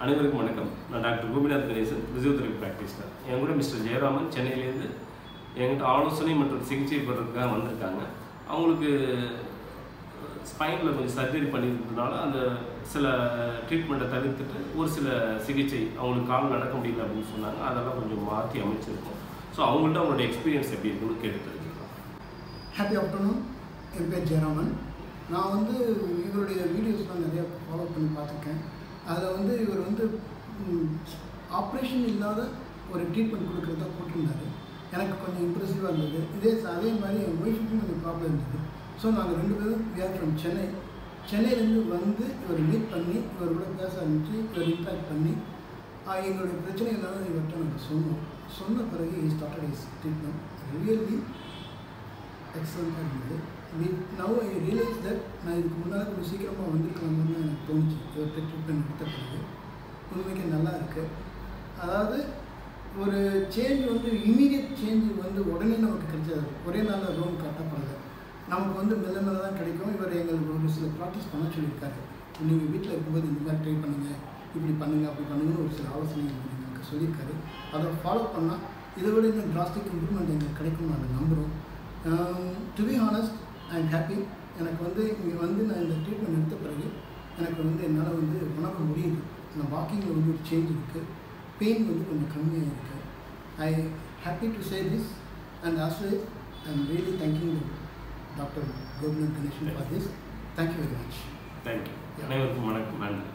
அனைவருக்கும் வணக்கம் நான் doctor Gopinath Ganesan physiotherapy practitioner என் கூட மிஸ்டர் ஜெயராமன் சென்னையிலேருந்து என்கிட்ட ஆலோசனை மற்றும் சிகிச்சை பெறதுக்காக வந்திருக்காங்க அவங்களுக்கு ஸ்பைனில் கொஞ்சம் சர்ஜரி பண்ணியிருந்ததுனால அந்த சில ட்ரீட்மெண்ட்டை தவிர்த்துட்டு ஒரு சில சிகிச்சை அவங்களுக்கு கால் நடக்க முடியல அப்படின்னு சொன்னாங்க அதெல்லாம் கொஞ்சம் மாற்றி அமைச்சிருக்கோம் ஸோ அவங்கள்ட்ட அவங்களோட எக்ஸ்பீரியன்ஸ் எப்படி இருக்குன்னு கேட்டு தெரிஞ்சுக்கலாம் ஹாப்பி ஆஃப்டர்நூன் என் பேர் ஜெயராமன் நான் வந்து இவருடைய வீடியோஸ்லாம் நிறைய ஃபாலோ பண்ணி பார்த்துருக்கேன் அதில் வந்து இவர் வந்து ஆப்ரேஷன் இல்லாத ஒரு ட்ரீட்மெண்ட் கொடுக்குறதா போட்டிருந்தாரு எனக்கு கொஞ்சம் இம்ப்ரெசிவாக இருந்தது இதே அதே மாதிரி என் ஒய்ஃபுக்கும் கொஞ்சம் ப்ராப்ளம் இருந்தது ஸோ நாங்கள் ரெண்டு பேரும் விஆர் ஃப்ரம் சென்னை சென்னையிலேருந்து வந்து இவர் மீட் பண்ணி இவர் கூட பேச ஆரம்பித்து இவர் இன்ட்ராக்ட் பண்ணி ஆஹ், எங்களுடைய பிரச்சனை எல்லாம் இவர்கிட்ட நாங்கள் சொன்னோம் சொன்ன பிறகு ஸ்டார்டட் இஸ் ட்ரீட்மெண்ட் ரியலி எக்ஸலண்ட்டாக இருந்தது we now I realise that நான் இதுக்கு முன்னால் கொஞ்சம் சீக்கிரமாக வந்திருக்கலாம்னு எனக்கு தோணுச்சு இவர்கிட்ட ட்ரீட்மெண்ட் எடுத்த பிறகு உண்மைக்கு நல்லா இருக்குது அதாவது ஒரு சேஞ்ச் வந்து இமீடியட் சேஞ்ச் வந்து உடனே நமக்கு கிடைச்சது ஒரே நாளில் ரூம் கட்டப்படலை நமக்கு வந்து மெல்ல மெல்ல தான் கிடைக்கும் இவர் எங்களுக்கு ஒரு சில ப்ராக்டிஸ் பண்ண சொல்லியிருக்காரு நீங்கள் வீட்டில் இருக்கும்போது இந்த மாதிரி ட்ரை பண்ணுங்கள் இப்படி பண்ணுங்கள் அப்படி பண்ணுங்கன்னு ஒரு சில ஆலோசனைகள் எங்களுக்கு சொல்லியிருக்காரு அதை ஃபாலோ பண்ணால் இதை விட இன்னும் டிராஸ்டிக் இம்ப்ரூவ்மெண்ட் எங்களுக்கு கிடைக்கும் நாங்கள் நம்புகிறோம் to be honest I am happy எனக்கு வந்து இங்கே வந்து நான் இந்த ட்ரீட்மெண்ட் எடுத்த பிறகு எனக்கு வந்து என்னால் வந்து உணர முடியுது நான் வாக்கிங்கில் வந்து ஒரு சேஞ்ச் இருக்குது பெயின் வந்து கொஞ்சம் கம்மியாக இருக்குது I happy to say this and also I am really thank you doctor Gopinath Ganeshan for this thank you very much thank you அனைவருக்கும் வணக்கம் நன்றி